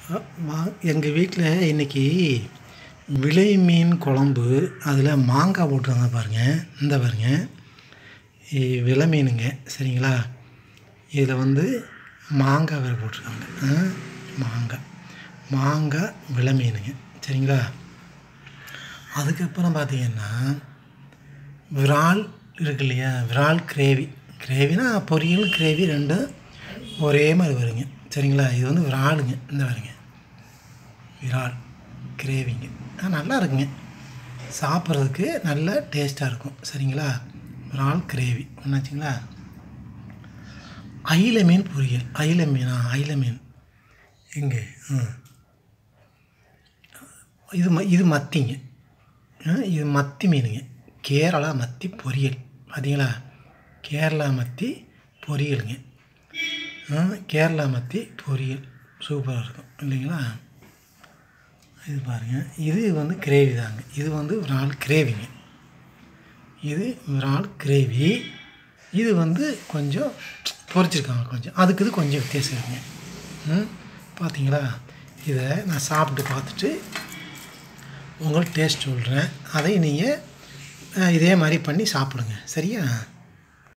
எங்கள் வீட்டில் இன்றைக்கி விலை மீன் குழம்பு அதில் மாங்காய் போட்டிருந்தாங்க பாருங்கள் இந்த பாருங்கள் இ- விலை மீனுங்க சரிங்களா இதில் வந்து மாங்காய் வேறு போட்டிருக்காங்க ஆ, மாங்காய் மாங்காய் விலை மீனுங்க சரிங்களா அதுக்கப்புறம் பார்த்தீங்கன்னா விரால் இருக்கு இல்லையா விரால் கிரேவி கிரேவினா பொரியல் கிரேவி ரெண்டும் ஒரே மாதிரி வருங்க சரிங்களா இது வந்து விராலுங்க இந்த பாருங்க விரால் கிரேவிங்க ஆ நல்லா இருக்குங்க சாப்பிட்றதுக்கு நல்ல டேஸ்ட்டாக இருக்கும் சரிங்களா விரால் கிரேவி ஒன்றாச்சுங்களா அயில மீன் பொரியல் அயில மீனா அயில மீன் எங்கே ம் இது ம இது மத்திங்க ஆ, இது மத்தி மீனுங்க கேரளா மத்தி பொரியல் பார்த்தீங்களா கேரளா மத்தி பொரியலுங்க ஆ, கேரளா மத்தி பொரியல் சூப்பராக இருக்கும் இல்லைங்களா இது பாருங்கள் இது வந்து கிரேவி தாங்க இது வந்து விரால் கிரேவிங்க இது விரால் கிரேவி இது வந்து கொஞ்சம் பொரிச்சிருக்காங்க கொஞ்சம் அதுக்கு இது கொஞ்சம் வித்தியாசம் இருக்குங்க ம் பார்த்தீங்களா இதை நான் சாப்பிட்டு பார்த்துட்டு உங்களுக்கு டேஸ்ட் சொல்கிறேன் அதை நீங்கள் இதே மாதிரி பண்ணி சாப்பிடுங்க சரியா